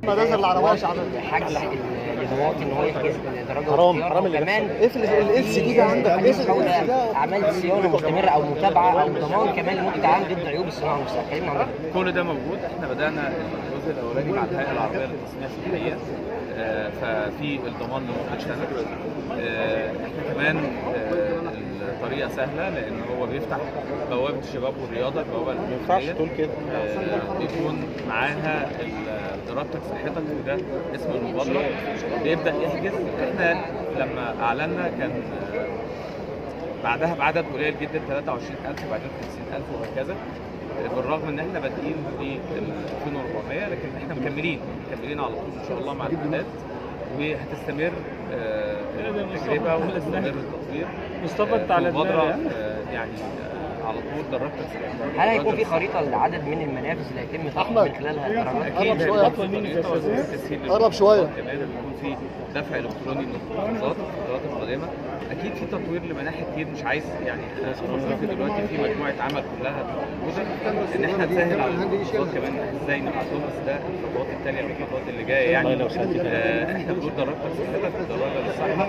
بدل العربية شعبية. حجز للمواطن ان هو يحجز درجه حرام واختيار، حرام اللي وكمان اقفل الاس دي ده عندك اقفل جودة الاس ده اعمال صيانه مستمره او متابعه او ضمان كمان لمده عام ضد عيوب الصناعه نفسها كلمنا عن ده كل ده موجود احنا بدانا الجزء الاولاني مع الهيئه العربيه للتصنيع في الحقيقه آه، ففي الضمان لمده سنه آه، احنا كمان آه، الطريقه سهله لان هو بيفتح بوابه الشباب والرياضه البوابه ما ينفعش الحكومية. تقول كده آه، بيكون معاها ال- درجتك صحتك وده اسم المبادره بيبدا يحجز احنا لما اعلنا كان آه، بعدها بعدد قليل جدا 23000 وبعدين 50000 وهكذا بالرغم ان احنا بادئين ب 2400 لكن احنا مكملين مكملين على طول ان شاء الله مع الاعداد وهتستمر آه، التجربه وهتستمر التطوير مصطفى آه، انت على في مبادره دماغي، ها؟ آه، يعني آه، على طول درجتك هل هيكون في خريطه لعدد من المنافذ اللي هيتم تحقيق أحمد. من خلالها الدرجات؟ اكيد قرب شوية. هيكون في طريقة وتسهيل قرب شوية. للمحافظات كمان بيكون في دفع الكتروني من المحافظات في الفترات القادمه اكيد في تطوير لمناحي كتير مش عايز يعني في دلوقتي في مجموعه عمل كلها موجوده ان احنا نسهل على المحافظات كمان ازاي نبعت لهم بس ده الخطوات التاليه والخطوات اللي جايه يعني والله لو ساعدت كده. آه، احنا بنقول درجتك صحتك الدرجه للصحه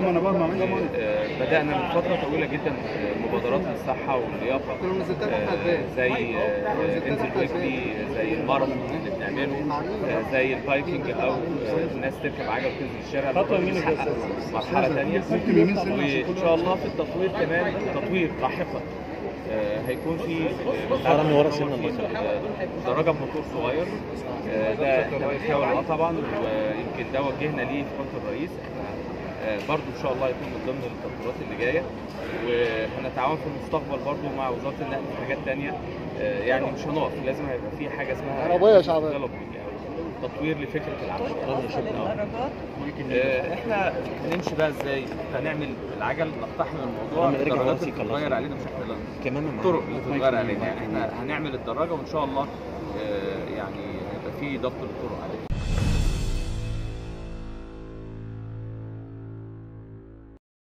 آه، بدانا من فتره طويله جدا آه، مبادرات للصحه واللياقه آه، زي آه، انزل ويكلي زي الماراثون اللي بنعمله آه، زي البايكنج او آه، الناس تركب عجل وتنزل الشارع خطوة يمين يا بتحقق مرحله ثانيه وان شاء الله في التطوير كمان تطوير لاحقا آه، هيكون في آه، رمي ورا في سن آه، دراجه بموتور صغير آه، ده احنا بنحاول اه طبعا ويمكن ده وجهنا ليه في خط الرئيس احنا آه، برضو ان شاء الله يكون من ضمن التطويرات اللي جايه وهنتعاون في المستقبل برضو مع وزاره النقل في حاجات تانية آه، يعني مش هنقف لازم هيبقى في حاجه اسمها عربية شعبية. development أو تطوير لفكره العمل آه، احنا هنمشي بقى ازاي؟ هنعمل العجل نقتحم الموضوع عم ارجع الدرجات راسي اللي خلص. بتتغير علينا بشكل كمان معاك. الطرق اللي بتتغير علينا يعني احنا هنعمل الدراجه وان شاء الله آه، يعني هيبقى في ضبط للطرق علينا